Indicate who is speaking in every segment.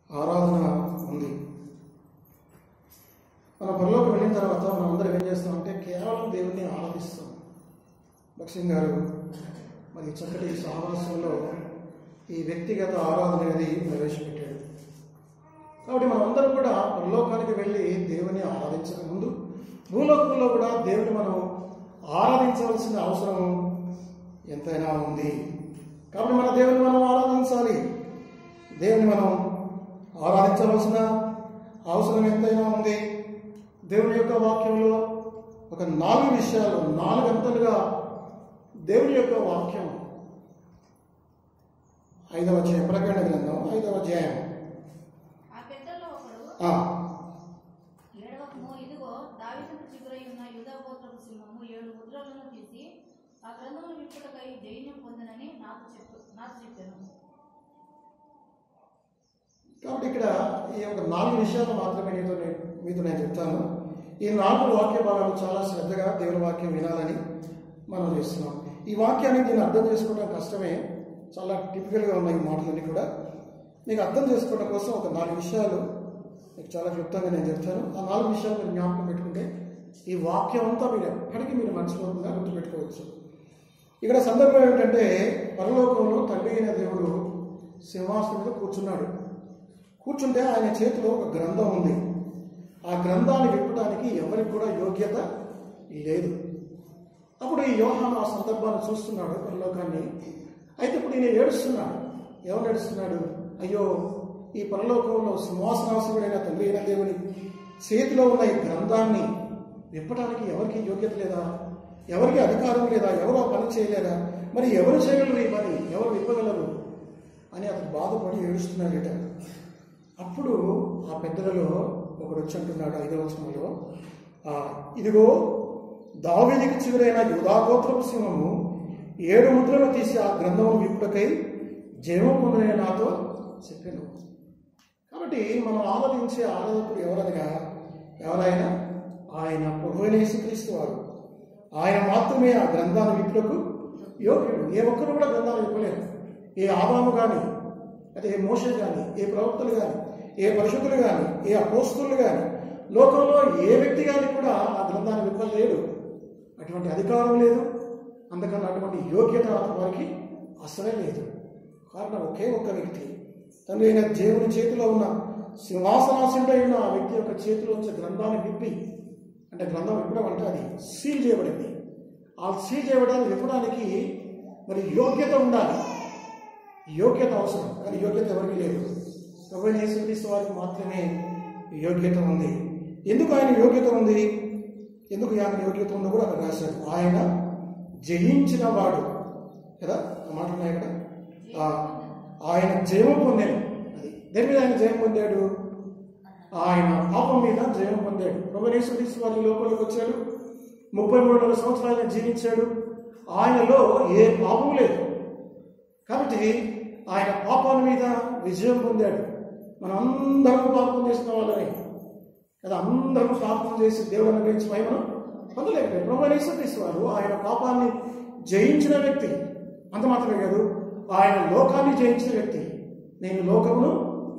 Speaker 1: ఆరాధన ఉంది మన పనిలోకి వెళ్ళిన తర్వాత మనం అందరం ఏం చేస్తామంటే కేవలం దేవుణ్ణి ఆరాధిస్తాం భక్సింగ్ గారు మరి చక్కటి సహవాసంలో ఈ వ్యక్తిగత ఆరాధన అనేది ప్రవేశపెట్టాడు కాబట్టి మనం అందరం కూడా పరలోకానికి వెళ్ళి దేవుని ఆరాధించక ముందు భూలోకంలో కూడా దేవుని మనం ఆరాధించవలసిన అవసరం ఎంతైనా ఉంది కాబట్టి మన దేవుని మనం ఆరాధించాలి దేవుని మనం ఆరాధించవలసిన అవసరం ఎంతైనా ఉంది దేవుని యొక్క వాక్యంలో ఒక నాలుగు విషయాలు నాలుగు అంతలుగా దేవుని యొక్క వాక్యం ఐదవ అధ్యాయం ప్రకటన గ్రంథం ఐదవ అధ్యాయం
Speaker 2: ఆ పెద్దల్లో ఒకడు
Speaker 1: ఆ,
Speaker 2: ఏడవకము ఇదిగో దావీదుకు చిగురై ఉన్న యూదాగోత్రపు సింహము ఏడు ముద్రలను తీసి ఆ గ్రంథమును విప్పుటకై జైన్యం పొందనని నాకు చెప్పు నాకు చెప్పాను
Speaker 1: కాబట్టి ఇక్కడ ఈ యొక్క నాలుగు విషయాలు మాత్రమే నీతో నేను- మీతో నేను చెప్తాను ఈ నాలుగు వాక్య భాగాలు చాలా శ్రద్ధగా దేవుని వాక్యం వినాలని మనం చేస్తున్నాం ఈ వాక్యాన్ని నేను అర్థం చేసుకోవడం కష్టమే చాలా టిపికల్గా ఉన్నాయి ఈ మాటలన్నీ కూడా మీకు అర్థం చేసుకోవడం కోసం ఒక నాలుగు విషయాలు మీకు చాలా క్లుప్తంగా నేను చెప్తాను ఆ నాలుగు విషయాలు మీరు జ్ఞాపకం పెట్టుకుంటే ఈ వాక్యం అంతా మీరు ఎప్పటికీ మీరు మర్చిపోకుండా గుర్తుపెట్టుకోవచ్చు ఇక్కడ సందర్భం ఏమిటంటే పరలోకంలో తండ్రి అయిన దేవుడు సింహాసనం మీద కూర్చున్నాడు కూర్చుంటే ఆయన చేతిలో ఒక గ్రంథం ఉంది ఆ గ్రంథాన్ని విప్పడానికి ఎవరికి కూడా యోగ్యత లేదు అప్పుడు ఈ యోహాను ఆ సందర్భాన్ని చూస్తున్నాడు పరలోకాన్ని అయితే ఇప్పుడు ఈయన ఏడుస్తున్నాడు ఎవరు ఏడుస్తున్నాడు అయ్యో ఈ పరలోకంలో సింహాసనాసుడైన తండ్రి అయిన దేవుని చేతిలో ఉన్న ఈ గ్రంథాన్ని విప్పడానికి ఎవరికి యోగ్యత లేదా ఎవరికి అధికారం లేదా ఎవరు ఆ పని చేయలేరా మరి ఎవరు చేయగలరు ఈ పని ఎవరు విప్పగలరు అని అతను బాధపడి ఏడుస్తున్నాడట అప్పుడు ఆ పెద్దలలో ఒకడు వచ్చి అంటున్నాడు ఐదవ వచనంలో "ఆ, ఇదిగో దావీదికి చివరైన యుధాగోత్రపు సింహము ఏడు ముద్రలు తీసి ఆ గ్రంథము విప్పుటకై జయము పొందిన నాతో చెప్పాను కాబట్టి మనం ఆరాధించే ఆరాధకుడు ఎవరనగా ఎవరైనా ఆయన ప్రభువైన యేసుక్రీస్తు వారు ఆయన మాత్రమే ఆ గ్రంథాన్ని విప్పుటకు యోగ్యుడు ఏ ఒక్కరు కూడా గ్రంథాన్ని విప్పలేరు ఏ ఆదాము కానీ అదే ఏ మోషే కానీ ఏ ప్రవక్తలు కానీ ఏ పరిశుద్ధులు కానీ ఏ అపోస్తులు కానీ లోకంలో ఏ వ్యక్తి కానీ కూడా ఆ గ్రంథాన్ని విప్పలేడు అటువంటి అధికారం లేదు అందుకని అటువంటి యోగ్యత వారికి అసలే లేదు కారణం ఒకే ఒక్క వ్యక్తి తండ్రి అయిన దేవుని చేతిలో ఉన్న సింహాసనాసుడై ఉన్న ఆ వ్యక్తి యొక్క చేతిలో వచ్చే గ్రంథాన్ని విప్పి అంటే గ్రంథం విప్పడం అంటే అది సీల్ చేయబడింది ఆ సీల్ చేయబడాన్ని విప్పడానికి మరి యోగ్యత ఉండాలి యోగ్యత అవసరం కానీ యోగ్యత ఎవరికి లేదు ప్రభు యేసుక్రీస్తు వారికి మాత్రమే యోగ్యత ఉంది ఎందుకు ఆయన యోగ్యత ఉంది ఎందుకు ఆయన యోగ్యత ఉందో కూడా అక్కడ రాశాడు ఆయన జయించిన వాడు కదా ఆ మాట ఉన్నాయి కదా ఆ, ఆయన జయం పొందాడు అది దేని మీద ఆయన జయం పొందాడు ఆయన పాపం మీద జయం పొందాడు ప్రభు యేసుక్రీస్తు వారి లోపలికి వచ్చాడు ముప్పై మూడు వందల సంవత్సరాలు జీవించాడు ఆయనలో ఏ పాపం లేదు కాబట్టి ఆయన పాపాల మీద విజయం పొందాడు మనం అందరం పాపం చేసిన వాళ్ళని కదా అందరం పాపం చేసి దేవుని గురించి మహిమను పొందలేకపోయారు ప్రభు వారు ఆయన పాపాన్ని జయించిన వ్యక్తి అంత మాత్రమే కాదు ఆయన లోకాన్ని జయించిన వ్యక్తి నేను లోకమును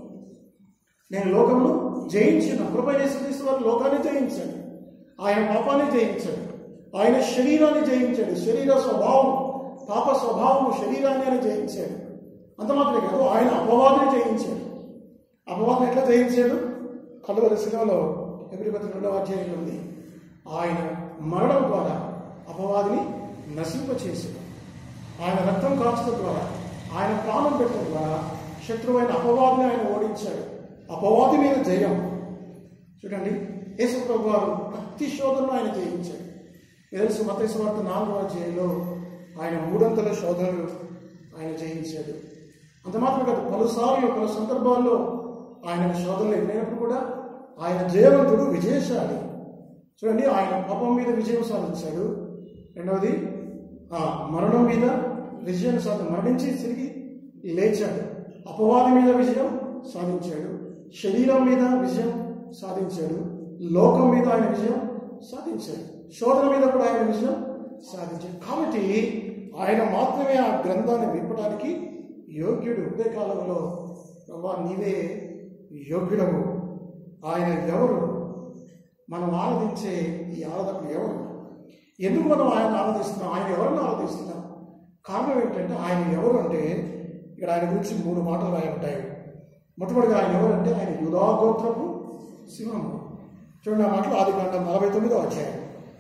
Speaker 1: నేను లోకమును జయించిన కృపణేశ్వరీశ్వర వారు లోకాన్ని జయించాడు ఆయన పాపాన్ని జయించాడు ఆయన శరీరాన్ని జయించాడు శరీర స్వభావం పాప స్వభావం శరీరాన్ని ఆయన జయించాడు అంత మాత్రమే కాదు ఆయన అపవాదిని జయించాడు అపవాదిని ఎట్లా జయించాడు కలువల శిలలో ఎబ్రిపతి రెండవ అధ్యాయంలో ఉంది ఆయన మరణం ద్వారా అపవాదిని నశింపచేసాడు ఆయన రక్తం కాల్చడం ద్వారా ఆయన ప్రాణం పెట్టడం ద్వారా శత్రువైన అపవాదిని ఆయన ఓడించాడు అపవాది మీద జయం చూడండి యేసుప్రభు వారు ప్రతి శోధనను ఆయన జయించాడు మీకు తెలుసు మతేసు వార్త నాలుగవ అధ్యాయంలో ఆయన మూడంతల శోధనలు ఆయన జయించాడు అంత మాత్రం కాదు పలుసార్లు పలు సందర్భాల్లో ఆయన శోధనలు ఎన్నైనప్పుడు కూడా ఆయన జయవంతుడు విజయశాలి చూడండి ఆయన పాపం మీద విజయం సాధించాడు రెండవది ఆ మరణం మీద విజయం సాధి మరణించి తిరిగి లేచాడు అపవాది మీద విజయం సాధించాడు శరీరం మీద విజయం సాధించాడు లోకం మీద ఆయన విజయం సాధించాడు శోధన మీద కూడా ఆయన విజయం సాధించాడు కాబట్టి ఆయన మాత్రమే ఆ గ్రంథాన్ని విప్పడానికి యోగ్యుడు ఉదయ కాలంలో ప్రభా నీవే యోగ్యుడవు ఆయన ఎవరు మనం ఆరాధించే ఈ ఆరాధకుడు ఎవరు ఎందుకు మనం ఆయన ఆరాధిస్తున్నాం ఆయన ఎవరిని ఆరాధిస్తున్నాం కారణం ఏంటంటే ఆయన ఎవరు అంటే ఇక్కడ ఆయన గురించి మూడు మాటలు రాయబడ్డాయి మొట్టమొదటిగా ఆయన ఎవరంటే ఆయన యుధాగోత్రపు సింహము చూడండి ఆ మాటలు ఆది కాండం నలభై తొమ్మిదో అధ్యాయం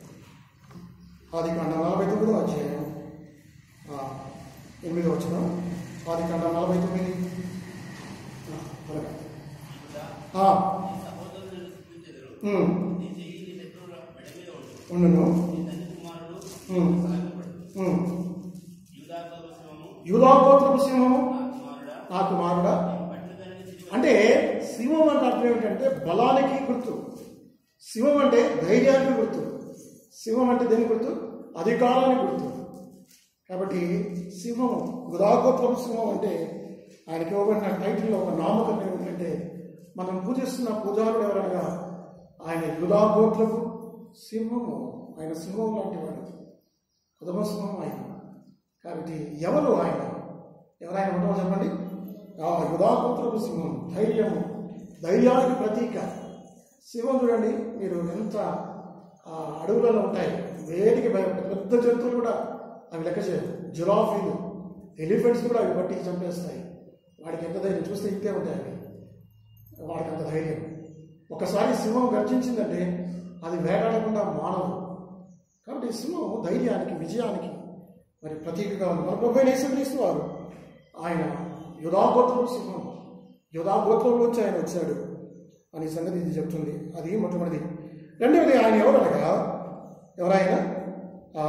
Speaker 1: ఆది కాండం నలభై తొమ్మిదో అధ్యాయం ఆ, ఎనిమిదో వచ్చిన ఆది కాండం నలభై తొమ్మిది ఆ, త్వరగా. ఆ,
Speaker 3: నీ సహోదరులను స్థుతించెదరు.
Speaker 1: ఉమ్,
Speaker 3: నీ చెయ్యి నీ శత్రువుల మెడ మీద ఉండు.
Speaker 1: ఉండును
Speaker 3: నీ తండ్రి కుమారుడు
Speaker 1: ఉమ్,
Speaker 3: సాగిపడు.
Speaker 1: ఉమ్.
Speaker 3: యూదాగోత్ర సింహము,
Speaker 1: యూదాగోత్రపు సింహము
Speaker 3: నా కుమారుడా,
Speaker 1: నా కుమారుడా
Speaker 3: నేను పట్టిన దానిని తిరిగి
Speaker 1: అంటే సింహం అంటే అర్థం ఏమిటంటే బలానికి గుర్తు సింహం అంటే ధైర్యానికి గుర్తు సింహం అంటే దేని గుర్తు అధికారానికి గుర్తు కాబట్టి సింహం గుదాగోత్రపు సింహం అంటే ఆయనకి ఇవ్వబడిన టైటిల్లో ఒక నామకం ఏమిటంటే మనం పూజిస్తున్న పూజారుడు ఎవరనగా ఆయన యుధాగోత్రపు సింహము ఆయన సింహం లాంటి వాడు కుటుంబ సింహం ఆయన కాబట్టి ఎవరు ఆయన ఎవరైనా ఉంటామో చెప్పండి ఆ యుధాపుత్రపు సింహం ధైర్యము ధైర్యానికి ప్రతీక సింహం చూడండి మీరు ఎంత ఆ, అడవులలో ఉంటాయి వేడికి భయపడతాయి పెద్ద జంతువులు కూడా అవి లెక్క చేయవు జిరాఫీలు ఎలిఫెంట్స్ కూడా అవి పట్టి చంపేస్తాయి వాడికి ఎంత ధైర్యం చూస్తే ఇంతే ఉంటాయి అవి వాడికి అంత ధైర్యం ఒకసారి సింహం గర్జించిందంటే అది వేటాడకుండా మానదు కాబట్టి సింహం ధైర్యానికి విజయానికి మరి ప్రతీకగా ఉంది మన ప్రభు నేసం వారు ఆయన యుధాగోత్రం సింహం యుధాగోత్రంలోంచి ఆయన వచ్చాడు అనే సంగతి ఇది చెప్తుంది అది మొట్టమొదటిది రెండవది ఆయన ఎవరనగా ఎవరైనా ఆ,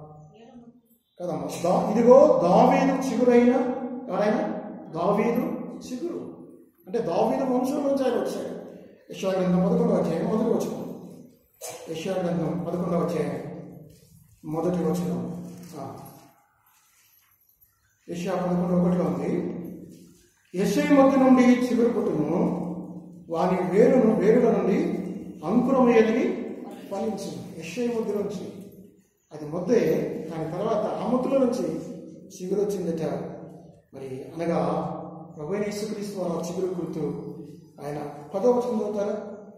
Speaker 1: కదమ్మా దా ఇదిగో దావీదు చిగురైన ఎవరైనా దావీదు చిగురు అంటే దావీదు వంశం నుంచి ఆయన వచ్చాడు యశా గ్రంథం పదకొండవ అధ్యాయం మొదటి వచ్చిన యశా గ్రంథం పదకొండవ అధ్యాయం మొదటి వచ్చిన యశా పదకొండు ఒకటిగా ఉంది యశై మధ్య నుండి చిగురు పుట్టును వాని వేరును వేరుల నుండి అంకురం ఎదిగి ఫలించింది యశై మధ్య నుంచి అది మొద్దే దాని తర్వాత ఆ ముద్దుల నుంచి చిగురు వచ్చిందట మరి అనగా ప్రభు యేసుక్రీస్తు వారు చిగురు గుర్తు ఆయన పదవ వచనం చదువుతారా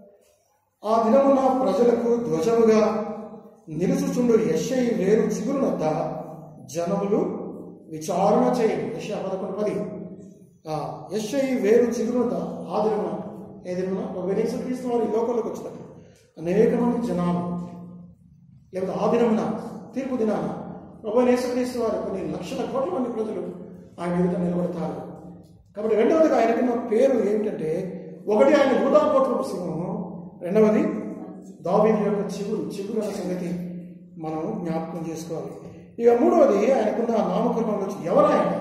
Speaker 1: ఆ దినమున ప్రజలకు ధ్వజముగా నిలుచుచుండు యశై వేరు చిగురునద్ద జనములు విచారణ చేయరు యశ పదకొండు పది ఆ యశై వేరు చిగురునద్ద ఆ దినమున ఏ దినమున ప్రభు క్రీస్తు వారు ఈ లోకంలోకి వచ్చినప్పుడు అనేక మంది జనాలు లేకపోతే ఆ దినమున తీర్పు దినాన ప్రభు యేసుక్రీస్తు వారు కొన్ని లక్షల కోట్ల మంది ప్రజలు ఆయన ఎదుట నిలబడతారు కాబట్టి రెండవదిగా ఆయనకున్న పేరు ఏమిటంటే ఒకటి ఆయన హృదాపోత్రపు సింహము రెండవది దావీదు యొక్క చిగురు చిగురు అనే సంగతి మనం జ్ఞాపకం చేసుకోవాలి ఇక మూడవది ఆయనకున్న నామకరణంలో వచ్చి ఎవరాయన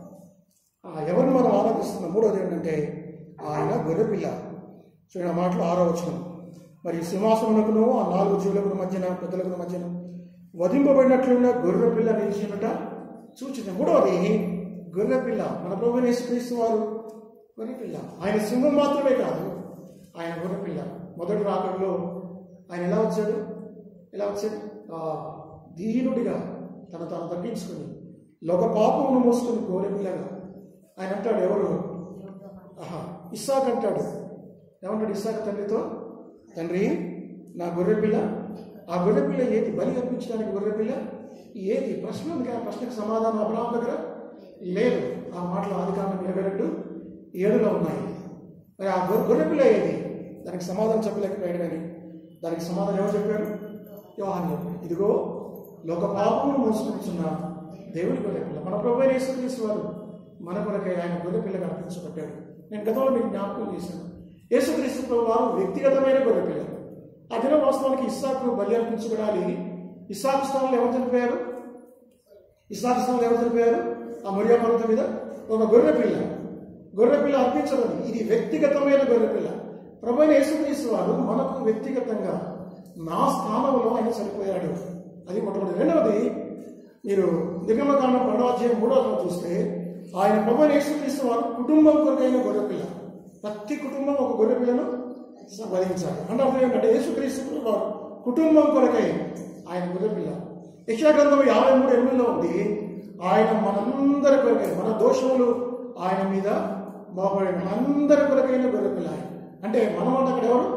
Speaker 1: ఆ ఎవరిని మనం ఆరాధిస్తున్నాం మూడవది ఏంటంటే ఆయన గొర్రెపిల్ల చూడండి ఆ మాటలు ఆరో వచనం మరి సింహాసనమునకును ఆ నాలుగు జీవులకు మధ్యన పెద్దలకు మధ్యన వధింపబడినట్లున్న గొర్రె పిల్ల నిలిచినట సూచన మూడవది గొర్రె పిల్ల మన ప్రభు యేసుక్రీస్తు వారు గొర్రె పిల్ల ఆయన సింహం మాత్రమే కాదు ఆయన గొర్రె పిల్ల మొదటి రాకడలో ఆయన ఎలా వచ్చాడు ఎలా వచ్చాడు ఆ, దీనుడిగా తన తాను తగ్గించుకుని లోక పాపమును మోసుకుని గొర్రె పిల్లగా ఆయన అంటాడు ఎవరు ఆహా ఇస్సాక్ అంటాడు ఏమంటాడు ఇస్సాక్ తండ్రితో తండ్రి నా గొర్రె పిల్ల ఆ గొర్రె పిల్ల ఏది బలి అర్పించడానికి గొర్రె పిల్ల ఏది ప్రశ్న ఉంది కానీ ఆ ప్రశ్నకు సమాధానం అబ్రాహం దగ్గర లేదు ఆ మాటలు ఆది కాలం ఇరవై రెండు ఏడులో ఉన్నాయి మరి ఆ గొర్రె గొర్రె పిల్ల ఏది దానికి సమాధానం చెప్పలేకపోయాడు కానీ దానికి సమాధానం ఎవరు చెప్పారు యోహాన్ చెప్పాడు ఇదిగో లోక పాపమును మోసుకుంటున్న దేవుడి గొర్రె పిల్ల మన ప్రభు అయిన యేసుక్రీస్తు వారు మన కొరకై ఆయన గొర్రె పిల్లగా అర్పించబడ్డాడు నేను గతంలో మీకు జ్ఞాపకం చేశాను యేసుక్రీస్తు ప్రభు వారు వ్యక్తిగతమైన గొర్రె పిల్ల ఆ దినం వాస్తవానికి ఇస్సాకు బలి అర్పించబడాలి ఇస్సాకు స్థానంలో ఎవరు చనిపోయారు ఇస్సాకు స్థానంలో ఎవరు చనిపోయారు ఆ మొరియా పర్వతం మీద ఒక గొర్రె పిల్ల గొర్రె పిల్ల అర్పించబడి ఇది వ్యక్తిగతమైన గొర్రె పిల్ల ప్రభు అయిన యేసుక్రీస్తు వారు మనకు వ్యక్తిగతంగా నా స్థానంలో ఆయన చనిపోయాడు అది మొట్టమొదటి రెండవది మీరు దిగమకాండం పడవాధ్యాయం మూడో అధ్యాయం చూస్తే ఆయన ప్రభు అయిన యేసుక్రీస్తు వారు కుటుంబం కొరకైన గొర్రె పిల్ల ప్రతి కుటుంబం ఒక గొర్రె పిల్లను వధించాలి అంటే అర్థం ఏంటంటే యేసుక్రీస్తు వారు కుటుంబం కొరకై ఆయన గొర్రె పిల్ల యక్షగ్రంథం యాభై మూడు ఎనిమిదిలో ఉంది ఆయన మనందరి కొరకై మన దోషములు ఆయన మీద మోపడిన అందరి కొరకైన గొర్రె పిల్ల ఆయన అంటే మనం అంటే అక్కడ ఎవరు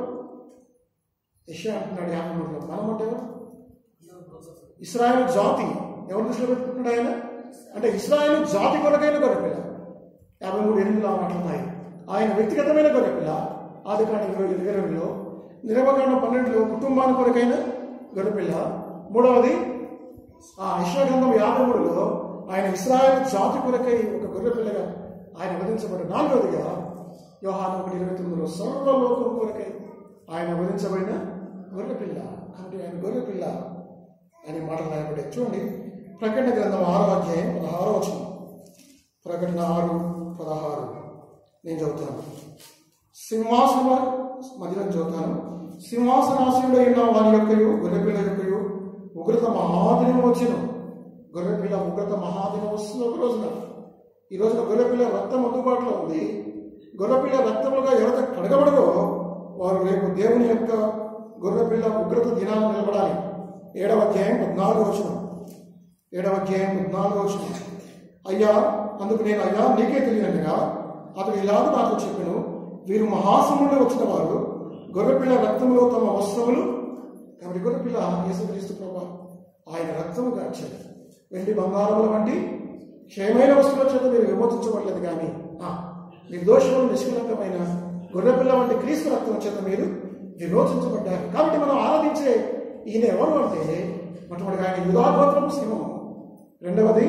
Speaker 1: యెషయా అంటున్నాడు యాభై మూడులో మనం అంటే ఎవరు ఇస్రాయేల్ జాతి ఎవరు దృష్టిలో పెట్టుకుంటున్నాడు ఆయన అంటే ఇస్రాయేల్ జాతి కొరకైన గొర్రెపిల్ల యాభై మూడు ఎనిమిదిలో ఆ మాటలు ఉన్నాయి ఆయన వ్యక్తిగతమైన గొర్రెపిల్ల ఆది కాండ ఇరవై ఇరవై రెండులో నిర్వకాండ పన్నెండులో కుటుంబానికి కొరకైన గొర్రెపిల్ల మూడవది ఆ గ్రంథం యాభై మూడులో ఆయన ఇస్రాయేల్ జాతి కొరకై ఒక గొర్రెపిల్లగా ఆయన వధించబడ్డ నాలుగవదిగా యోహాను ఒకటి ఇరవై తొమ్మిదిలో సర్వలోకం కొరకై ఆయన వధించబడిన గొర్రెపిల్ల కాబట్టి ఆయన గొర్రెపిల్ల అనే మాటలు రాయబడ్డాయి చూడండి ప్రకటన గ్రంథం ఆరో అధ్యాయం పదహారో వచనం ప్రకటన ఆరు పదహారు నేను చదువుతాను సింహాసన మధ్యలో చదువుతాను సింహాసనాశీనుడైన వారి యొక్కయు గొర్రెపిల్ల యొక్కయు ఉగ్రత మహాదినం వచ్చును గొర్రెపిల్ల ఉగ్రత మహాదినం వస్తుంది ఒక రోజున ఈ రోజున గొర్రెపిల్ల రక్తం అందుబాటులో ఉంది గొర్రెపిల్ల రక్తములుగా ఎవరైతే కడగబడరో వారు రేపు దేవుని యొక్క గొర్రెపిల్ల ఉగ్రత దినాలు నిలబడాలి ఏడవ అధ్యాయం పద్నాలుగు వచనం ఏడవ అధ్యాయం పద్నాలుగు వచనం అయ్యా అందుకు నేను అయ్యా నీకే తెలియనగా అతడు ఇలాగ నాతో చెప్పాను వీరు మహాసముడు వచ్చిన వారు గొర్రెపిల్ల రక్తములో తమ వస్త్రములు కాబట్టి గొర్రెపిల్ల యేసుక్రీస్తు ప్రభా ఆయన రక్తము గార్చాడు వెండి బంగారముల వంటి క్షయమైన వస్తువుల చేత మీరు విమోచించబడలేదు కానీ ఆ, నిర్దోషములు నిష్కలంకమైన గొర్రెపిల్ల వంటి క్రీస్తు రక్తం చేత మీరు విమోచించబడ్డారు కాబట్టి మనం ఆరాధించే ఈయన ఎవరు అంటే మొట్టమొదటిగా ఆయన యుధాగోత్రము సింహము రెండవది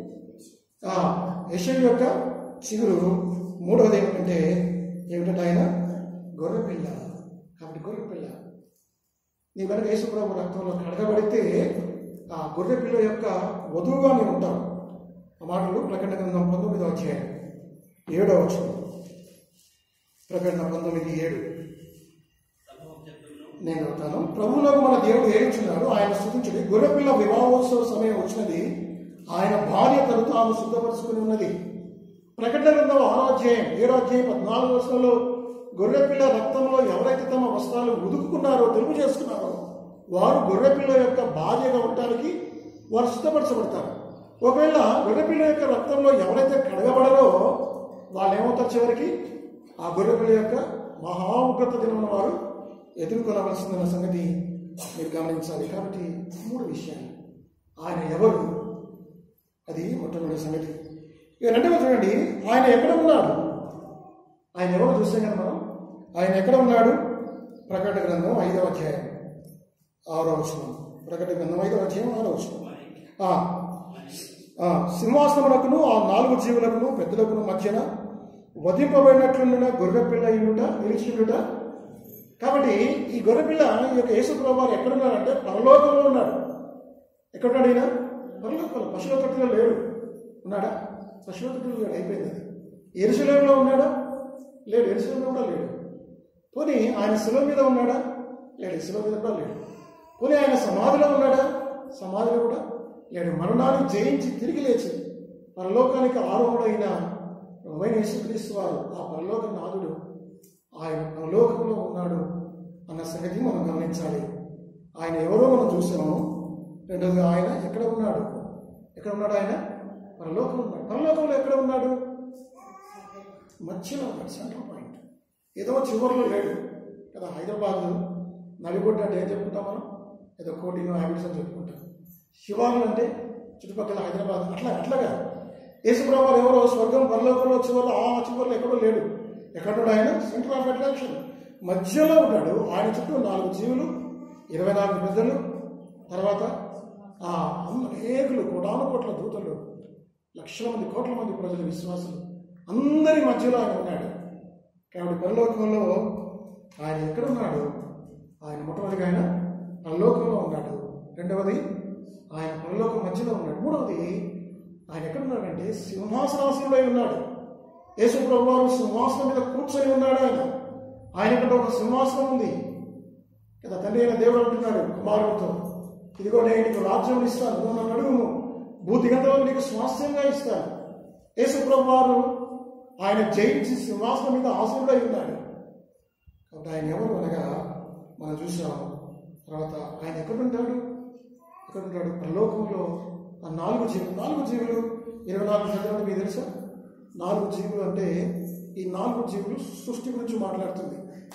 Speaker 1: ఆ యశం యొక్క చిగురు మూడవది ఏమిటంటే ఏమిటంటే ఆయన గొర్రెపిల్ల కాబట్టి గొర్రెపిల్ల నీ కనుక యేసుప్రభు రక్తంలో కడగబడితే ఆ గొర్రెపిల్ల యొక్క వధువుగా నేను ఉంటాను ఆ మాటలు ప్రకటన గ్రంథం పంతొమ్మిదో అధ్యాయం ఏడో వచనం ప్రకటన పంతొమ్మిది ఏడు
Speaker 3: ప్రభువు చెప్తున్నాను
Speaker 1: నేను అవుతాను ప్రభువులకు మన దేవుడు ఏడుచున్నాడు ఆయన స్థుతించుడి గొర్రెపిల్ల వివాహోత్సవ సమయం వచ్చినది ఆయన భార్య తను తాను సిద్ధపరచుకుని ఉన్నది ప్రకటన గ్రంథం ఆరో అధ్యాయం ఏడో అధ్యాయం పద్నాలుగు వర్షంలో గొర్రెపిల్ల రక్తంలో ఎవరైతే తమ వస్త్రాలు ఉదుకుకున్నారో తెలుపు చేసుకున్నారో వారు గొర్రెపిల్ల యొక్క భార్యగా ఉండటానికి వారు సిద్ధపరచబడతారు ఒకవేళ గొర్రెపిల్ల యొక్క రక్తంలో ఎవరైతే కడగబడరో వాళ్ళు ఏమవుతారు చివరికి ఆ గొర్రెపిల్ల యొక్క మహా ఉగ్రత దినమున వారు ఎదుర్కొనవలసిందన్న సంగతి మీరు గమనించాలి కాబట్టి మూడు విషయాలు ఆయన ఎవరు అది మొట్టమొదటి సంగతి ఇక రెండవ చూడండి ఆయన ఎక్కడ ఉన్నాడు ఆయన ఎవరు చూస్తే కదా మనం ఆయన ఎక్కడ ఉన్నాడు ప్రకట గ్రంథం ఐదవ అధ్యాయం ఆరో వచనం ప్రకట గ్రంథం ఐదవ అధ్యాయం ఆరో వచనం ఆ, ఆ, సింహాసనమునకును ఆ నాలుగు జీవులకును పెద్దలకును మధ్యన వధింపబడినట్లున్న గొర్రెపిల్ల ఇనుట నిలిచియుట కాబట్టి ఈ గొర్రెపిల్ల ఈ యొక్క యేసు ప్రభావాలు ఎక్కడున్నాడంటే పరలోకంలో ఉన్నాడు ఎక్కడున్నాడు ఈయన పరలోకంలో పశువుల తట్టులో లేడు ఉన్నాడా పశువుల తట్టులో లేడు అయిపోయింది అది ఎరుసలేంలో ఉన్నాడా లేడు ఎరుసలేంలో కూడా లేడు పోనీ ఆయన శిలువ మీద ఉన్నాడా లేడు శిలువ మీద కూడా లేడు పోనీ ఆయన సమాధిలో ఉన్నాడా సమాధిలో కూడా లేడు మరణాన్ని జయించి తిరిగి లేచి పరలోకానికి ఆరోహుడైన ప్రభువైన యేసుక్రీస్తు వారు ఆ పరలోక నాథుడు ఆయన పరలోకంలో ఉన్నాడు అన్న సంగతి మనం గమనించాలి ఆయన ఎవరో మనం చూసాము రెండోదిగా ఆయన ఎక్కడ ఉన్నాడు ఎక్కడ ఉన్నాడు ఆయన పరలోకంలో ఉన్నాడు పరలోకంలో ఎక్కడ ఉన్నాడు మధ్యలో ఉన్నాడు సెంట్రల్ పాయింట్ ఏదో చివరిలో లేడు కదా హైదరాబాద్ నడిగొడ్డ అంటే ఏం చెప్పుకుంటాం మనం ఏదో కోటినో హ్యాబిట్స్ అని చెప్పుకుంటాం శివార్లు అంటే చుట్టుపక్కల హైదరాబాద్ అట్లా అట్లాగా యేసుప్రభు ఎవరో స్వర్గం పరలోకంలో చివరిలో ఆ చివరిలో ఎక్కడో లేడు ఎక్కడున్నాడు ఆయన సెంటర్ ఆఫ్ అట్రాక్షన్ మధ్యలో ఉన్నాడు ఆయన చుట్టూ నాలుగు జీవులు ఇరవై నాలుగు పెద్దలు తర్వాత ఆ అనేకులు కోటాను కోట్ల దూతలు లక్షల మంది కోట్ల మంది ప్రజలు విశ్వాసులు అందరి మధ్యలో ఆయన ఉన్నాడు కాబట్టి పరలోకంలో ఆయన ఎక్కడ ఉన్నాడు ఆయన మొట్టమొదటిగా ఆయన పరలోకంలో ఉన్నాడు రెండవది ఆయన పరలోకం మధ్యలో ఉన్నాడు మూడవది ఆయన ఎక్కడ ఉన్నాడంటే సింహాసనాసనుడై ఉన్నాడు యేసు ప్రభు వారు సింహాసనం మీద కూర్చొని ఉన్నాడు ఆయన ఆయనకంటే ఒక సింహాసనం ఉంది కదా తండ్రి అయిన దేవుడు అంటున్నాడు కుమారుడితో ఇదిగో నేను నీకు రాజ్యం ఇస్తాను నువ్వు నన్ను అడుగును భూతిగంతలో నీకు స్వాస్థ్యంగా ఇస్తాను యేసు ప్రభు వారు ఆయన జయించి సింహాసనం మీద ఆసనుడై ఉన్నాడు కాబట్టి ఆయన ఎవరు అనగా మనం చూసాము తర్వాత ఆయన ఎక్కడుంటాడు ఎక్కడుంటాడు పరలోకంలో ఆ నాలుగు జీవులు నాలుగు జీవులు ఇరవై నాలుగు చదవండి మీకు తెలుసా నాలుగు జీవులు అంటే ఈ నాలుగు జీవులు సృష్టి గురించి మాట్లాడుతుంది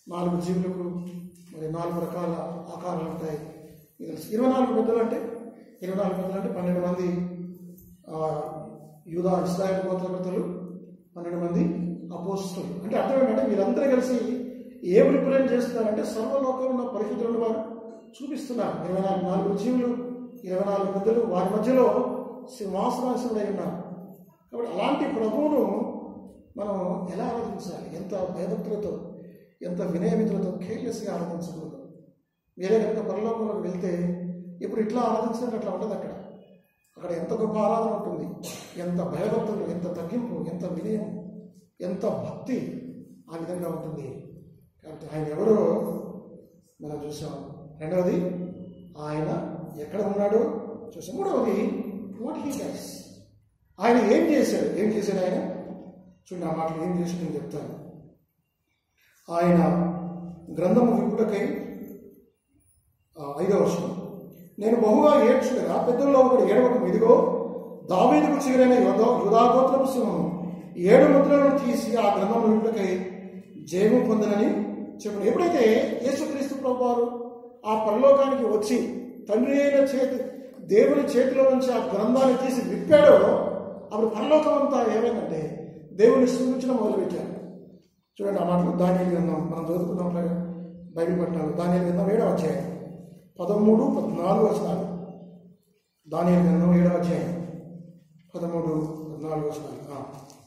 Speaker 1: నాలుగు జీవులకు మరి నాలుగు రకాల ఆకారాలు ఉంటాయి ఇది తెలుసు. ఇరవై నాలుగు పెద్దలు అంటే ఇరవై నాలుగు పెద్దలు అంటే పన్నెండు మంది ఆ, యూదా ఇస్రాయల్ గోత్రకర్తలు పన్నెండు మంది అపోస్తులు అంటే అర్థం ఏంటంటే వీరందరూ కలిసి ఏం రిప్రజెంట్ చేస్తున్నారంటే సర్వలోకంలో ఉన్న పరిశుద్ధులను వారు చూపిస్తున్నారు ఇరవై నాలుగు నాలుగు జీవులు ఇరవై నాలుగు పెద్దలు వారి మధ్యలో సింహాసనాశుడై ఉన్నారు కాబట్టి అలాంటి ప్రభువును మనం ఎలా ఆరాధించాలి ఎంత భయభక్తులతో ఎంత వినయమితులతో కేర్లెస్గా ఆరాధించకూడదు వేరే కనుక పరలోకంలోకి వెళ్తే ఇప్పుడు ఇట్లా ఆరాధించినట్టు అట్లా ఉండదు అక్కడ అక్కడ ఎంత గొప్ప ఆరాధన ఉంటుంది ఎంత భయభక్తులు ఎంత తగ్గింపు ఎంత వినయం ఎంత భక్తి ఆ విధంగా ఉంటుంది కాబట్టి ఆయన ఎవరో మనం చూసాం రెండవది ఆయన ఎక్కడ ఉన్నాడో చూసాం మూడవది వాట్ హీ డస్ ఆయన ఏం చేశాడు ఏం చేశాడు ఆయన చూడండి ఆ మాటలు ఏం చేసి నేను చెప్తాను ఆయన గ్రంథము విప్పుటకై ఆ, ఐదవ వర్షం నేను బహుగా ఏడ్చుగా పెద్దల్లో ఒకటి ఏడవకు ఇదిగో దావీదుకు చిగురైన యుధ యుధాగోత్రపు సింహము ఏడు ముద్రలను తీసి ఆ గ్రంథం విప్పుటకై జయము పొందనని చెప్పాడు ఎప్పుడైతే యేసుక్రీస్తు ప్రభు వారు ఆ పరలోకానికి వచ్చి తండ్రి అయిన చేతి దేవుని చేతిలో నుంచి ఆ గ్రంథాన్ని తీసి విప్పాడో అప్పుడు పరలోకం అంతా ఏమైందంటే దేవుని స్థుతించడం మొదలుపెట్టారు చూడండి ఆ మాటలు దాని గ్రంథం మనం చదువుకున్నాం బైబిల్ పట్టాలు దాని గ్రంథం ఏడవ అధ్యాయం పదమూడు పద్నాలుగు వచనాలు దాని గ్రంథం ఏడవ అధ్యాయం పదమూడు పద్నాలుగు వచనాలు ఆ.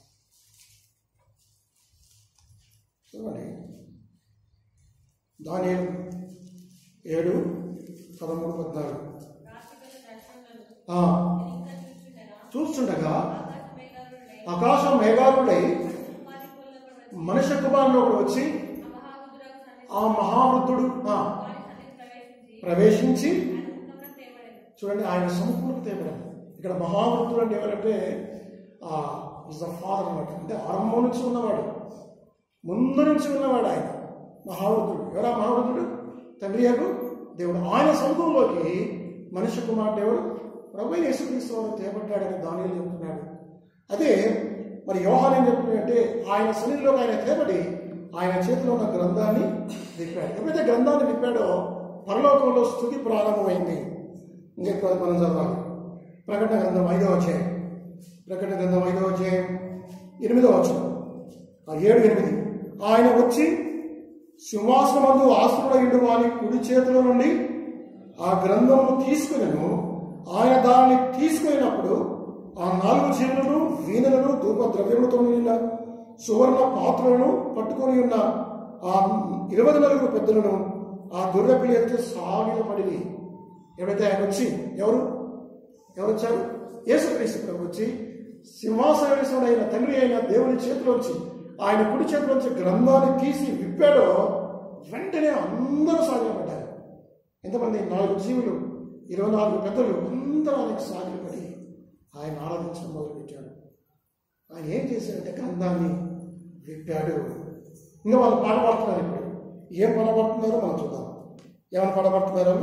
Speaker 1: చదవండి దాని ఏడు పదమూడు పద్నాలుగు ఆ. చూస్తుండగా ఆకాశం మేఘాలుడై మనుష్య కుమారుడు ఒకడు వచ్చి ఆ మహావృద్ధుడు ఆ, ప్రవేశించి చూడండి ఆయన సంపూర్ణ తేవడం ఇక్కడ మహావృద్ధుడు అంటే ఎవరంటే ఇస్ ద ఫాదర్ అనమాట అంటే ఆరంభం నుంచి ఉన్నవాడు ముందు నుంచి ఉన్నవాడు ఆయన మహావృద్ధుడు ఎవరా మహావృద్ధుడు తండ్రి యొక్క దేవుడు ఆయన సొంతంలోకి మనుష్య కుమారుడు ఎవరు ప్రభు యేసుక్రీస్తు వారు తేబడ్డాడని దానిలో చెప్తున్నాడు అదే మరి యోహాన్ ఏం చెప్తున్నాడంటే ఆయన సన్నిధిలోకి ఆయన తేబడి ఆయన చేతిలో ఉన్న గ్రంథాన్ని విప్పాడు ఎప్పుడైతే గ్రంథాన్ని విప్పాడో పరలోకంలో స్థుతి ప్రారంభమైంది ఇంకెక్కువ మనం చదవాలి ప్రకటన గ్రంథం ఐదవ అధ్యాయం ప్రకటన గ్రంథం ఐదవ అధ్యాయం ఎనిమిదవ వచనం ఆ ఏడు ఎనిమిది ఆయన వచ్చి సింహాసనమందు ఆస్తుడయుడు వారి కుడి చేతిలో నుండి ఆ గ్రంథమును తీసుకునను ఆయన దానిని తీసుకున్నప్పుడు ఆ నాలుగు జీవులను వీణలను ధూప ద్రవ్యములతో నిండిన సువర్ణ పాత్రలను పట్టుకొని ఉన్న ఆ ఇరవై నలుగురు పెద్దలను ఆ గొర్రె పిల్ల ఎత్తే సాగిలపడి ఎవరైతే ఆయన వచ్చి ఎవరు ఎవరు వచ్చారు యేసుక్రీస్తు ప్రభు వచ్చి సింహాసనేశ్వరుడు అయిన తండ్రి అయిన దేవుని చేతిలోంచి ఆయన కుడి చేతిలోంచి గ్రంథాన్ని తీసి విప్పాడో వెంటనే అందరూ సాగిలపడ్డారు ఎంతమంది నాలుగు జీవులు ఇరవై నాలుగు పెద్దలు అందరూ ఆయనకు సాగిలపడి ఆయన ఆరాధించడం మొదలుపెట్టాడు ఆయన ఏం చేశాడంటే గ్రంథాన్ని విప్పాడు ఇంకా వాళ్ళు పాట పాడుతున్నారు ఇప్పుడు ఏం పాట పాడుతున్నారో మనం చూద్దాం ఏమైనా పాట పాడుతున్నారో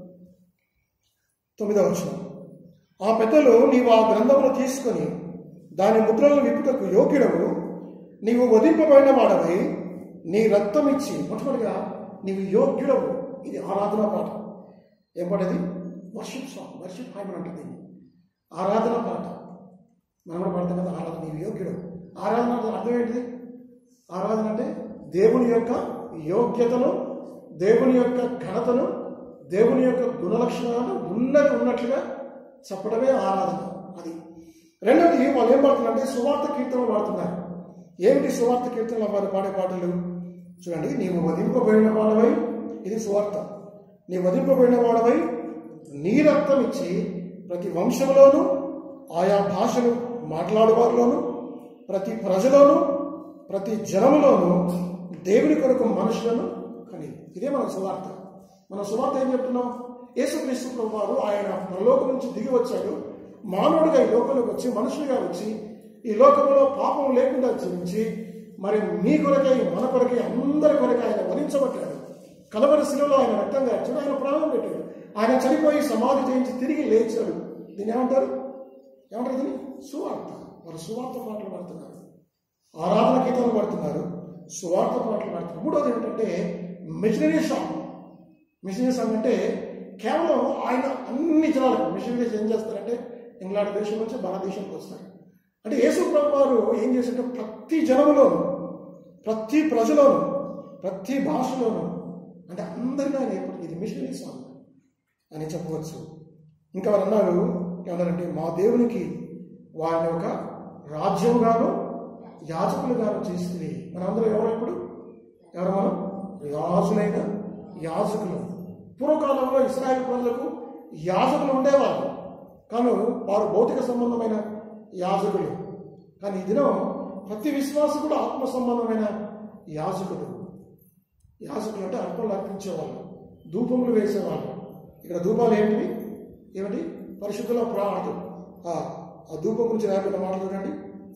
Speaker 1: తొమ్మిదవ వచ్చిన ఆ పెద్దలు నీవు ఆ గ్రంథమును తీసుకొని దాని ముద్రలను విప్పుటకు యోగ్యుడవు నీవు వధింపబడిన వాడవై నీ రక్తం ఇచ్చి మొట్టమొదటిగా నీవు యోగ్యుడవు ఇది ఆరాధన పాట ఏం పాట ఇది వర్షిప్ సాంగ్ వర్షిప్ హైమన్ అంటుంది దీన్ని. ఆరాధన పాట మనం కూడా పాడతాం కదా ఆరాధన నీవు యోగ్యుడు ఆరాధన అంటే అర్థం ఏంటిది ఆరాధన అంటే దేవుని యొక్క యోగ్యతను దేవుని యొక్క ఘనతను దేవుని యొక్క గుణలక్షణాలను ఉన్నది ఉన్నట్లుగా చెప్పడమే ఆరాధన అది రెండవది వాళ్ళు ఏం పాడుతున్నారంటే సువార్త కీర్తనలు పాడుతున్నారు ఏమిటి సువార్త కీర్తనలు వారు పాడే పాటలు చూడండి నీవు వధింపబడిన వాడవై ఇది సువార్త నీ వధింపబడిన వాడవై నీ రక్తం ఇచ్చి ప్రతి వంశంలోనూ ఆయా భాషలు మాట్లాడేవారిలోను ప్రతి ప్రజలోను ప్రతి జనములోను దేవుని కొరకు మనుషులను కని ఇదే మన సువార్త మన సువార్త ఏం చెప్తున్నాం యేసుక్రీస్తు ప్రభు వారు ఆయన పరలోకం నుంచి దిగి వచ్చాడు మానవుడిగా ఈ లోకంలోకి వచ్చి మనుషులుగా వచ్చి ఈ లోకంలో పాపం లేకుండా జీవించి మరి మీ కొరకై మన కొరకై అందరి కొరకై ఆయన వరించబడ్డాడు కలవరి శిలలో ఆయన రక్తం గార్చాడు ఆయన ప్రాణం పెట్టాడు ఆయన చనిపోయి సమాధి చేయించి తిరిగి లేచాడు దీన్ని ఏమంటారు ఏమంటారు దీన్ని సువార్త వారు సువార్త పాటలు పాడుతున్నారు ఆరాధన గీతాలు పాడుతున్నారు సువార్త పాటలు పాడతారు మూడోది ఏంటంటే మిషనరీ సాంగ్ మిషనరీ సాంగ్ అంటే కేవలం ఆయన అన్ని జనాలకు మిషనరీస్ ఏం చేస్తారంటే ఇంగ్లాండ్ దేశం నుంచి భారతదేశానికి వస్తారు అంటే యేసు ప్రభు వారు ఏం చేశారంటే ప్రతి జనములోను ప్రతి ప్రజలోను ప్రతి భాషలోను అంటే అందరిలో ఆయన ఏర్పడి ఇది మిషనరీ సాంగ్ అని చెప్పవచ్చు ఇంకా వారు అన్నారు ఏమన్నారంటే మా దేవునికి వారిని ఒక రాజ్యంగాను యాజకులుగాను చేస్తుంది మనందరం ఎవరు ఇప్పుడు ఎవరు మనం రాజులైన యాజకులు పూర్వకాలంలో ఇస్రాయేల్ ప్రజలకు యాజకులు ఉండేవారు కానీ వారు భౌతిక సంబంధమైన యాజకులు కానీ ఈ దినం ప్రతి విశ్వాసం కూడా ఆత్మ సంబంధమైన యాజకులు యాజకులు అంటే అర్పణలు అర్పించేవాళ్ళు ధూపములు వేసేవాళ్ళు ఇక్కడ ధూపాలు ఏమిటి ఏమిటి పరిశుద్ధుల ప్రాణాలు ఆ ఆ ధూపం గురించి రాయబడిన మాటలు చూడండి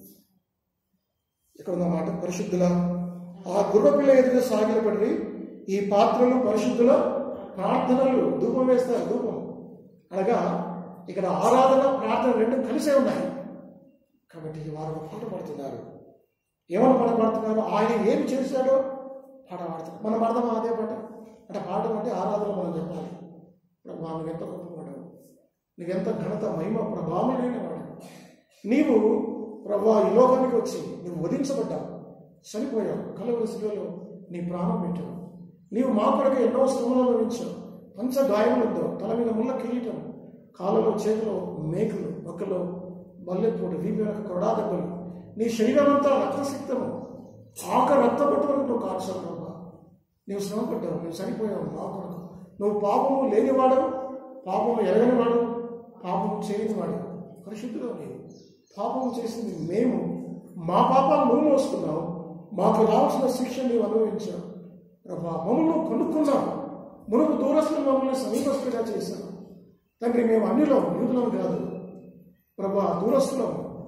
Speaker 1: ఇక్కడ ఉన్న మాట పరిశుద్ధుల ఆ గుర్రపిల్ల ఎదుట సాగిలపడి ఈ పాత్రలు పరిశుద్ధుల ప్రార్థనలు ధూపం వేస్తారు ధూపం అనగా ఇక్కడ ఆరాధన ప్రార్థన రెండు కలిసే ఉన్నాయి కాబట్టి వారు ఒక పాట పాడుతున్నారు ఏమని పాట పాడుతున్నారు ఆయన ఏమి చేశాడో పాట పాడుతున్నారు మనం పాడదామా అదే పాట అంటే పాడడం అంటే ఆరాధన మనం చెప్పాలి ప్రభా నువ్వెంత గొప్పవాడు నీకెంత ఘనత మహిమ ప్రభావమైన వాడు నీవు ప్రభా ఈ లోకానికి వచ్చి నువ్వు వధించబడ్డావు చనిపోయావు కలువ శిలువలో నీ ప్రాణం పెట్టావు నీవు మా కొరకు ఎన్నో శ్రమలు అనుభవించావు పంచ గాయములతో తల మీద ముళ్ళ కిరీటం కాళ్ళలో చేతిలో మేకులు ఒక్కలో బల్లెపోటు వీపు వెనక కొడా దెబ్బలు నీ శరీరం అంతా రక్తసిక్తము ఆక రక్త పట్టుకొని నువ్వు కాల్చావు ప్రభా నీవు శ్రమపడ్డావు నువ్వు చనిపోయావు మా కొరకు నువ్వు పాపము లేనివాడు పాపము ఎరగనివాడు పాపము చేయనివాడు పరిశుద్ధుడు నీవు పాపం చేసింది మేము మా పాపాలు నువ్వు మోసుకున్నావు మాకు రావాల్సిన శిక్ష నీవు అనుభవించావు ప్రభా మమ్మల్ని కొనుక్కున్నావు మునుపు దూరస్తులు మమ్మల్ని సమీపస్తులుగా చేశావు తండ్రి మేము అన్నిలో యూదులం కాదు ప్రభా దూరస్తులం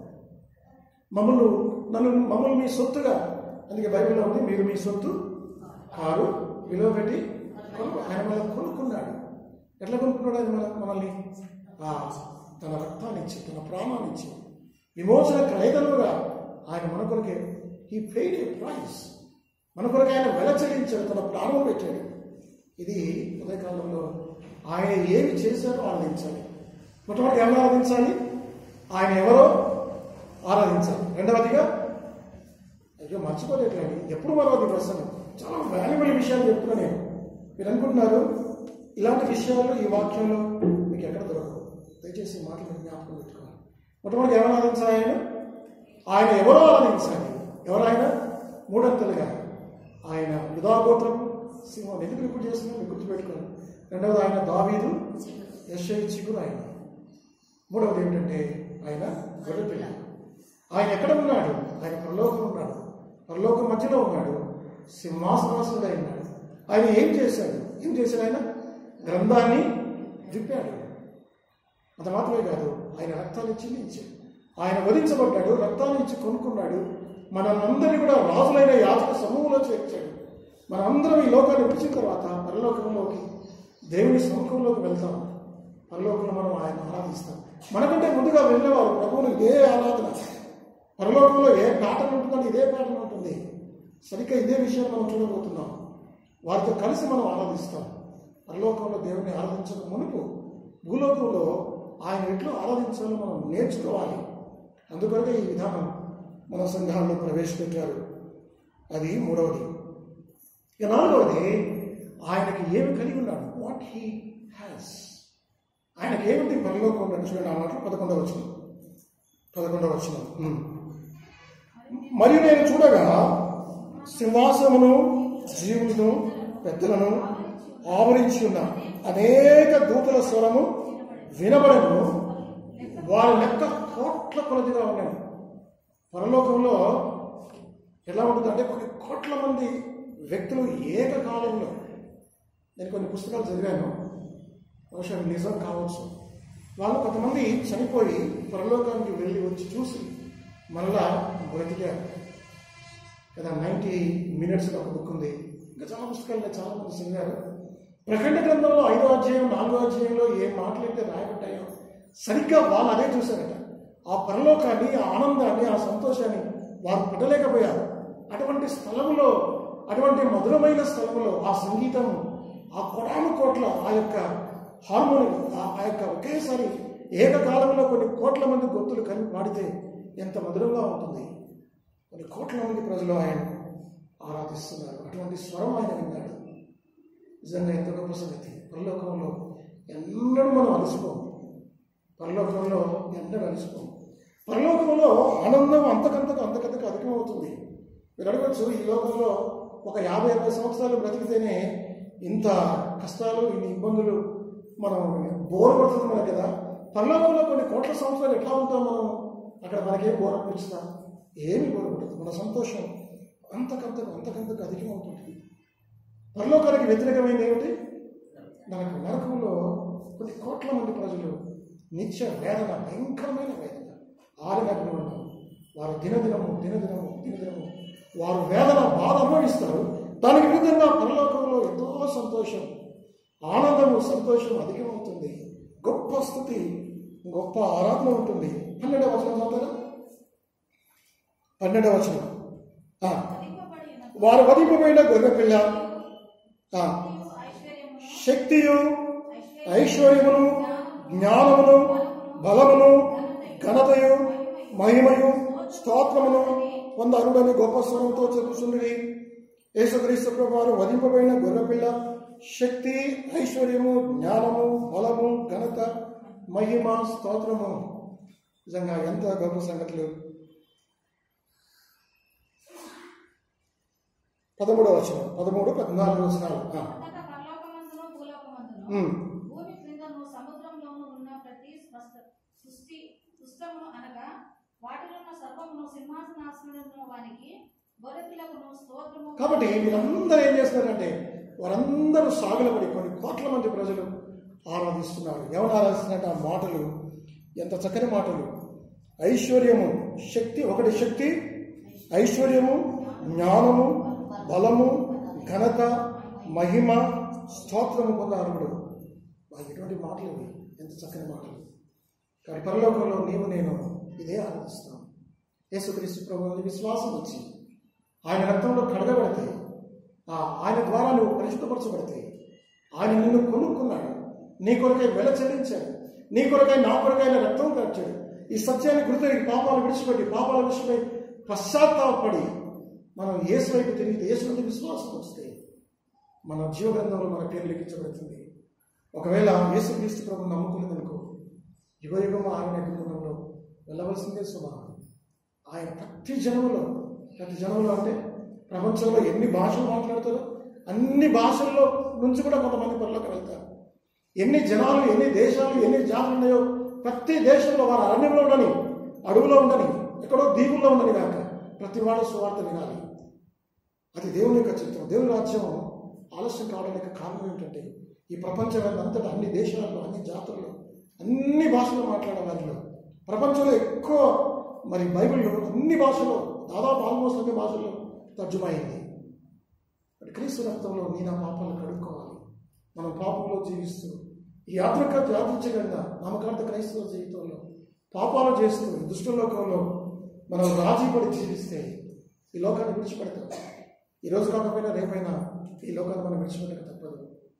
Speaker 1: మమ్మల్ని నన్ను మమ్మల్ని మీ సొత్తుగా అందుకే బైబిల్లో ఉంది మీరు మీ సొత్తు కారు విలువ పెట్టి కొను ఆయన మనల్ని కొనుక్కున్నాడు ఎట్లా కొనుక్కున్నాడు ఆయన మన మనల్ని ఆ, తన రక్తాన్ని ఇచ్చి తన ప్రాణాన్ని ఇచ్చి విమోచన క్రయదలుగా ఆయన మన కొరకే ఈ పెయిడ్ ఏ ప్రైస్ మన కొరకు ఆయన వెల చెల్లించాడు తన ప్రాణం పెట్టాడు ఇది ఉదయకాలంలో ఆయన ఏమి చేశారో ఆరాధించాలి మొట్టమొదటి ఎవరు ఆరాధించాలి ఆయన ఎవరో ఆరాధించాలి రెండవదిగా అయ్యో మర్చిపోలేట్లండి ఎప్పుడు మరొకటి ప్రసంగం చాలా వాల్యుబుల్ విషయాలు చెప్తున్నా నేను మీరు అనుకుంటున్నారు ఇలాంటి విషయాలు ఈ వాక్యంలో మీకు ఎక్కడ దొరకవు దయచేసి ఈ మాటలు మీరు జ్ఞాపకం పెట్టుకోవాలి మొట్టమొదటి ఎవరు ఆరాధించాలి ఆయన ఆయన ఎవరో ఆరాధించాలి ఎవరు ఆయన మూడంతలుగా ఆయన యుధాగోత్రం సింహం ఎందుకు ఇప్పుడు చేస్తున్నా మీకు గుర్తుపెట్టుకోండి రెండవది ఆయన దావీదు యశ్ఐ చిగురు ఆయన మూడవది ఏంటంటే ఆయన గొర్రెపిల్ల ఆయన ఎక్కడ ఉన్నాడు ఆయన పరలోకం ఉన్నాడు పరలోకం మధ్యలో ఉన్నాడు సింహాసనాసుడు ఉన్నాడు ఆయన ఏం చేశాడు ఏం చేశాడు ఆయన గ్రంథాన్ని విప్పాడు అంత మాత్రమే కాదు ఆయన రక్తాన్ని చిందించాడు ఆయన వధించబడ్డాడు రక్తాన్ని ఇచ్చి కొనుక్కున్నాడు మనందరినీ కూడా రాజులైన యాజక సమూహంలో చేర్చాడు మనందరం ఈ లోకాన్ని విడిచిన తర్వాత పరలోకంలోకి దేవుని సముఖంలోకి వెళ్తాం పరలోకంలో మనం ఆయన ఆరాధిస్తాం మనకంటే ముందుగా వెళ్ళేవారు ప్రభువుని ఇదే ఆరాధన పరలోకంలో ఏ ప్యాటర్న్ ఉంటుందని ఇదే ప్యాటర్న్ ఉంటుంది సరిగ్గా ఇదే విషయం మనం చూడబోతున్నాం వారితో కలిసి మనం ఆరాధిస్తాం పరలోకంలో దేవుని ఆరాధించక మునుపు భూలోకంలో ఆయన ఎట్లు ఆరాధించాలో మనం నేర్చుకోవాలి అందుకొరకే ఈ విధానం మన సంఘాల్లో ప్రవేశపెట్టారు అది మూడవది ఇక నాలుగవది ఆయనకి ఏమి కలిగి ఉన్నాడు వాట్ హీ హ్యాస్ ఆయనకి ఏమిటి పరలోకంలో చూడండి ఆ మాటలు పదకొండవ వచ్చిన పదకొండవ వచ్చిన మరియు నేను చూడగా సింహాసనమును జీవులను పెద్దలను ఆవరించి ఉన్న అనేక దూతల స్వరము వినబడను వారి లెక్క కోట్ల కొలదిగా ఉన్నాయి పరలోకంలో ఎలా ఉంటుందంటే కొన్ని కోట్ల మంది వ్యక్తులు ఏకకాలంలో నేను కొన్ని పుస్తకాలు చదివాను బహుశా అవి నిజం కావచ్చు వాళ్ళు కొంతమంది చనిపోయి పరలోకానికి వెళ్ళి వచ్చి చూసి మళ్ళా బ్రతికారు కదా నైంటీ మినిట్స్ ఒక బుక్ ఉంది ఇంకా చాలా పుస్తకాలు చాలా మంది చదివారు ప్రకటన గ్రంథంలో ఐదో అధ్యాయం నాలుగో అధ్యాయంలో ఏ మాటలైతే రాయబడ్డాయో సరిగ్గా వాళ్ళు అదే చూశారట ఆ పరలోకాన్ని ఆ ఆనందాన్ని ఆ సంతోషాన్ని వారు పట్టలేకపోయారు అటువంటి స్థలములో అటువంటి మధురమైన స్థలములో ఆ సంగీతం ఆ కొడాను కోట్ల ఆ యొక్క హార్మోని ఆ ఆ యొక్క ఒకేసారి ఏకకాలంలో కొన్ని కోట్ల మంది గొంతులు కలిపి పాడితే ఎంత మధురంగా ఉంటుంది కొన్ని కోట్ల మంది ప్రజలు ఆయన ఆరాధిస్తున్నారు అటువంటి స్వరం ఆయన విన్నాడు నిజంగా ఎంత గొప్ప సంగతి పరలోకంలో ఎన్నడూ మనం అలసిపోం పరలోకంలో ఎన్నడూ అలసిపోం పరలోకంలో ఆనందం అంతకంతకు అంతకంతకు అధికమవుతుంది మీరు అడగచ్చు ఈ లోకంలో ఒక యాభై అరవై సంవత్సరాలు బ్రతికితేనే ఇంత కష్టాలు ఇన్ని ఇబ్బందులు మనం బోర్ పడుతుంది మనకి కదా పరలోకంలో కొన్ని కోట్ల సంవత్సరాలు ఎట్లా ఉంటాం మనం అక్కడ మనకేం బోర్ అనిపిస్తాం ఏమి బోర్ పడుతుంది మన సంతోషం అంతకంతకు అంతకంతకు అధికమవుతుంది పరలోకానికి వ్యతిరేకమైన ఏమిటి మనకు నరకంలో కొన్ని కోట్ల మంది ప్రజలు నిత్య వేదన భయంకరమైన వేదన ఆరగట్టిన ఉంటారు వారు దినదినము దినదినము దినదినము వారు వేదన బాధ అనుభవిస్తారు దానికి విరుద్ధంగా పరలోకంలో ఎంతో సంతోషం ఆనందము సంతోషం అధికమవుతుంది గొప్ప స్థుతి గొప్ప ఆరాధన ఉంటుంది పన్నెండవ వచనం చదువుతారా పన్నెండవ వచనం ఆ,
Speaker 2: వధింపబడి ఉన్న
Speaker 1: వారు వధింపబడిన గొర్రె పిల్ల ఆ,
Speaker 2: ఐశ్వర్యమును
Speaker 1: శక్తియు
Speaker 2: ఐశ్వర్య
Speaker 1: ఐశ్వర్యమును జ్ఞానమును బలమును ఘనతయు మహిమయు స్తోత్రమును పొందరుడని గొప్ప స్వరంతో చెప్పుచున్నది యేసుక్రీస్తు ప్రభు వారు వధింపబడిన గొర్రెపిల్ల శక్తి ఐశ్వర్యము జ్ఞానము బలము ఘనత మహిమ స్తోత్రము నిజంగా ఎంత గొప్ప సంగతులు పదమూడవ వచనం పదమూడు పద్నాలుగు వచనాలు ఆ.
Speaker 2: అంతటా పరలోకమందును భూలోకమందును
Speaker 1: ఉమ్.
Speaker 2: భూమి క్రిందను సముద్రంలోను ఉన్న ప్రతి స్పష్ట సృష్టి సుష్టమును అనగా వాటిలో ఉన్న సర్వమును సింహాసనాసనమును వానికి గొర్రెపిల్లకును స్తోత్రము
Speaker 1: కాబట్టి వీరందరూ ఏం చేస్తున్నారంటే వారందరూ సాగులబడి కొన్ని కోట్ల మంది ప్రజలు ఆరాధిస్తున్నారు ఎవరు ఆరాధిస్తున్నట్టు ఆ మాటలు ఎంత చక్కని మాటలు ఐశ్వర్యము శక్తి ఒకటి శక్తి ఐశ్వర్యము జ్ఞానము బలము ఘనత మహిమ స్తోత్రము పొందారుడు ఎటువంటి మాటలు ఇవి ఎంత చక్కని మాటలు కానీ పరలోకంలో నీవు నేను ఇదే ఆరాధిస్తాం యేసుక్రీస్తు ప్రభువుని విశ్వాసం వచ్చి ఆయన రక్తంలో కడగబడితే ఆ ఆయన ద్వారా నువ్వు పరిశుద్ధపరచబడితే ఆయన నిన్ను కొనుక్కున్నాడు నీ కొరకై వెల చెల్లించాడు నీ కొరకై నా కొరకై ఆయన రక్తం కార్చాడు ఈ సత్యాన్ని గుర్తెరిగి పాపాలు విడిచిపెట్టి పాపాల విషయమై పశ్చాత్తాపడి మనం యేసు వైపు తిరిగితే యేసు మీద విశ్వాసం వస్తే మన జీవగ్రంథంలో మన పేరు లిఖించబడుతుంది ఒకవేళ యేసుక్రీస్తు ప్రభు నమ్ముకునేదనుకో యుగ యుగము ఆయన గుణంలో వెళ్ళవలసిందే సుమా ఆయన ప్రతి జనములో ప్రతి జనంలో అంటే ప్రపంచంలో ఎన్ని భాషలు మాట్లాడతారో అన్ని భాషల్లో నుంచి కూడా కొంతమంది పనులకు వెళ్తారు ఎన్ని జనాలు ఎన్ని దేశాలు ఎన్ని జాతులు ఉన్నాయో ప్రతి దేశంలో వారు అరణ్యంలో ఉండని అడవులో ఉండని ఎక్కడో దీవుల్లో ఉండని కాక ప్రతి వాడు సువార్త వినాలి అది దేవుని యొక్క చిత్రం దేవుని రాజ్యం ఆలస్యం కావడానికి కారణం ఏంటంటే ఈ ప్రపంచం అంతటా అన్ని దేశాల్లో అన్ని జాతుల్లో అన్ని భాషలు మాట్లాడే వారిలో ప్రపంచంలో ఎక్కువ మరి బైబిల్లో అన్ని భాషల్లో దాదాపు ఆల్మోస్ట్ అన్ని భాషల్లో తర్జుమైంది మరి క్రీస్తు రక్తంలో నీ నా పాపాలను కడుక్కోవాలి మనం పాపంలో జీవిస్తూ ఈ యాత్రిక యాత్రించగలిగిన నామకార్థ క్రైస్తవ జీవితంలో పాపాలు చేస్తూ ఈ దుష్ట లోకంలో మనం రాజీ పడి జీవిస్తే ఈ లోకాన్ని విడిచిపెడతాం ఈ రోజు కాకపోయినా రేపైనా ఈ లోకాన్ని మనం విడిచిపెట్టక తప్పదు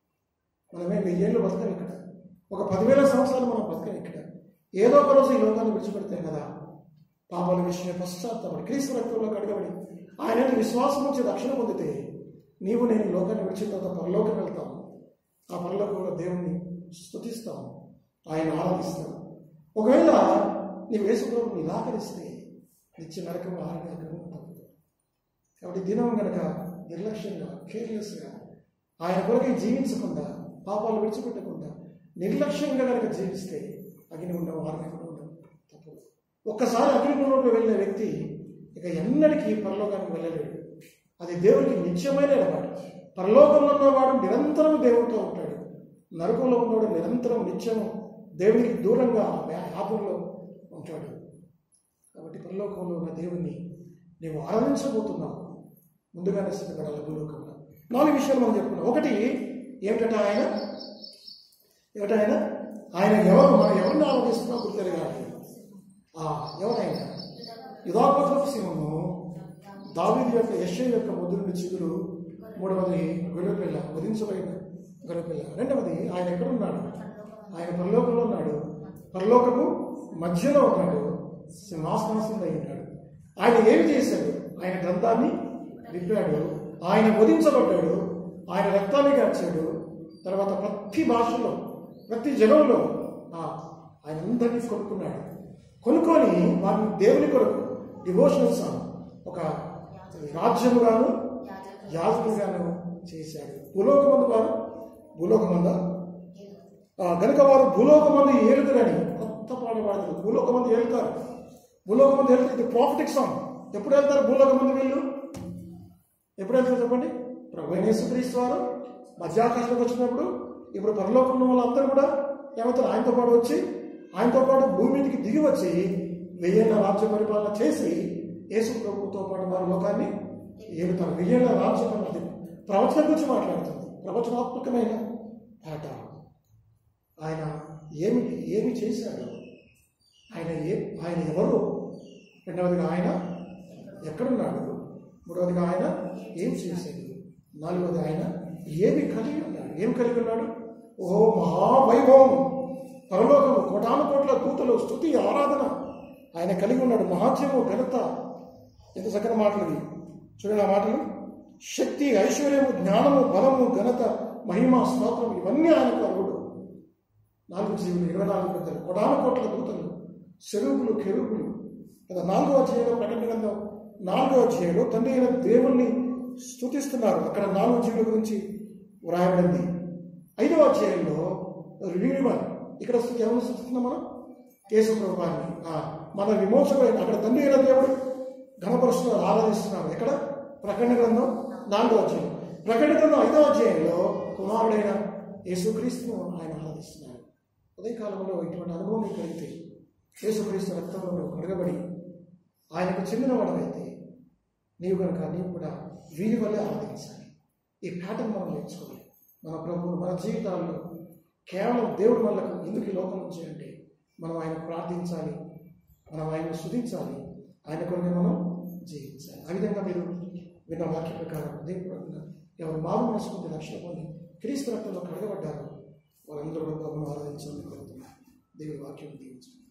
Speaker 1: మనమే వెయ్యేళ్ళు బతకం ఇక్కడ ఒక పదివేల సంవత్సరాలు మనం బతకం ఇక్కడ ఏదో ఒక రోజు ఈ లోకాన్ని విడిచిపెడతాం కదా పాపాల విషయమే పశ్చాత్తాపడి క్రీస్తు రక్తంలో కడగబడి ఆయన విశ్వాసం నుంచి రక్షణ పొందితే నీవు నేను ఈ లోకాన్ని విడిచిన తర్వాత పరలోకం వెళ్తాము ఆ పరలోకంలో దేవుణ్ణి స్తుతిస్తాము ఆయన ఆరాధిస్తాము ఒకవేళ నీవు వేసుకోవడం నిరాకరిస్తే నిత్య నరకం ఆరణ్యకరం తప్పదు కాబట్టి దినం గనక నిర్లక్ష్యంగా కేర్లెస్గా ఆయన కొరకే జీవించకుండా పాపాలు విడిచిపెట్టకుండా నిర్లక్ష్యంగా కనుక జీవిస్తే అగ్ని ఉండవు ఆరణ్యకుండా ఉండవు తప్పదు ఒక్కసారి అగ్నిగుండంలో వెళ్ళిన వ్యక్తి ఇక ఎన్నటికీ పరలోకానికి వెళ్ళలేడు అది దేవునికి నిత్యమైన ఎడబాటు పరలోకంలో ఉన్నవాడు నిరంతరం దేవుడితో ఉంటాడు నరకంలో ఉన్నవాడు నిరంతరం నిత్యము దేవునికి దూరంగా యాపంలో ఉంటాడు కాబట్టి పరలోకంలో ఉన్న దేవుణ్ణి నీవు ఆరాధించబోతున్నావు ముందుగానే సిద్ధపడాలి భూలోకంలో నాలుగు విషయాలు మనం చెప్పుకున్నాం ఒకటి ఏమిటంటే ఆయన ఏమిటి ఆయన ఆయన ఎవరు మనం ఎవరిని ఆరాధిస్తున్నా గుర్తెరగాలి ఆ, ఎవరైనా యుధాపత్రపు సింహము దావీది యొక్క యశ్వ యొక్క ముద్దుని చిగురు మూడవది గొర్రెపిల్ల వధించబడిన గొర్రెపిల్ల రెండవది ఆయన ఎక్కడున్నాడు ఆయన పరలోకంలో ఉన్నాడు పరలోకము మధ్యలో ఉన్నాడు సింహాసనాసంలో ఉన్నాడు ఆయన ఏమి చేశాడు ఆయన గ్రంథాన్ని విప్పాడు ఆయన వధించబడ్డాడు ఆయన రక్తాన్ని కార్చాడు తర్వాత ప్రతి భాషలో ప్రతి జనంలో ఆ, ఆయన అందరినీ కొనుక్కున్నాడు కొనుక్కొని వారిని దేవుని కొరకు డివోషనల్ సాంగ్ ఒక రాజ్యముగాను యాజకులుగాను చేశాడు భూలోకమందు వారు భూలోకమందా ఆ, గనుక వారు భూలోకమంది ఏలుదురని కొత్త పాట పాడతారు భూలోకమంది ఏలుతారు భూలోకమంది ఏలుతారు ఇది ప్రాఫిటిక్ సాంగ్ ఎప్పుడు వెళ్తారు భూలోకమంది వీళ్ళు ఎప్పుడు వెళ్తారు చెప్పండి ప్రభు యేసుక్రీస్తు వారు మధ్యాకాశంలోకి వచ్చినప్పుడు ఇప్పుడు పరలోకంలో వాళ్ళందరూ కూడా ఏమవుతారు ఆయనతో పాటు వచ్చి ఆయనతో పాటు భూమి మీదకి దిగి వచ్చి వెయ్యేళ్ళ రాజ్య పరిపాలన చేసి యేసు ప్రభుతో పాటు వారి లోకాన్ని ఏలుతారు వెయ్యేళ్ళ రాజ్య పరిపాలన ప్రవచనం గురించి మాట్లాడుతుంది ప్రవచనాత్మకమైన పాట ఆయన ఏమి ఏమి చేశాడు ఆయన ఏ ఆయన ఎవరు రెండవదిగా ఆయన ఎక్కడున్నాడు మూడవదిగా ఆయన ఏం చేశాడు నాలుగవది ఆయన ఏమి కలిగి ఉన్నాడు ఏం కలిగి ఉన్నాడు ఓ మహావైభవం పరలోకము కోటాను కోట్ల దూతలు స్థుతి ఆరాధన ఆయన కలిగి ఉన్నాడు మహాత్యము ఘనత ఎంత చక్కని మాటలు ఇవి చూడండి ఆ మాటలు శక్తి ఐశ్వర్యము జ్ఞానము బలము ఘనత మహిమ స్తోత్రం ఇవన్నీ ఆయనకు అర్హుడు నాలుగు జీవులు ఇరవై నాలుగు పెద్దలు కొడాను కోట్ల దూతలు చెరువులు కెరువులు కదా నాలుగో అధ్యాయంలో ప్రకటన గ్రంథం నాలుగో అధ్యాయంలో తండ్రి అయిన దేవుణ్ణి స్తుతిస్తున్నారు అక్కడ నాలుగు జీవుల గురించి వ్రాయబడింది ఐదవ అధ్యాయంలో రిలీవర్ ఇక్కడ స్థుతి ఎవరిని స్థుతిస్తున్నాం మనం కేసు ప్రభువాన్ని ఆ, మన విమోచకుడైన అక్కడ తండ్రి అయిన దేవుడు ఘనపరుస్తున్నారు ఆరాధిస్తున్నారు ఎక్కడ ప్రకటన గ్రంథం నాలుగో అధ్యాయం ప్రకటన గ్రంథం ఐదవ అధ్యాయంలో కుమారుడైన యేసుక్రీస్తును ఆయన ఆరాధిస్తున్నారు ఉదయకాలంలో ఇటువంటి అనుభవం నీకు కలిగితే యేసుక్రీస్తు రక్తంలో నువ్వు కడగబడి ఆయనకు చెందిన వాడవైతే నీవు కనుక నీవు కూడా వీరి వల్లే ఆరాధించాలి ఈ ప్యాటర్న్ మనం నేర్చుకోవాలి మన ప్రభువు మన జీవితాల్లో కేవలం దేవుడు మనకు ఎందుకు ఈ లోకం వచ్చి అంటే మనం ఆయన ప్రార్థించాలి మనం ఆయన్ని శుధించాలి ఆయన కొరకే మనం జీవించాలి ఆ విధంగా మీరు విన్న వాక్య ప్రకారం దేవుడు ఎవరు మారు మనసుకుంటే రక్షణ పొంది క్రీస్తు రక్తంలో కడగబడ్డారు వాళ్ళందరూ కూడా ప్రభువును ఆరాధించాలని కోరుతున్నారు దేవుడి వాక్యం దీవించండి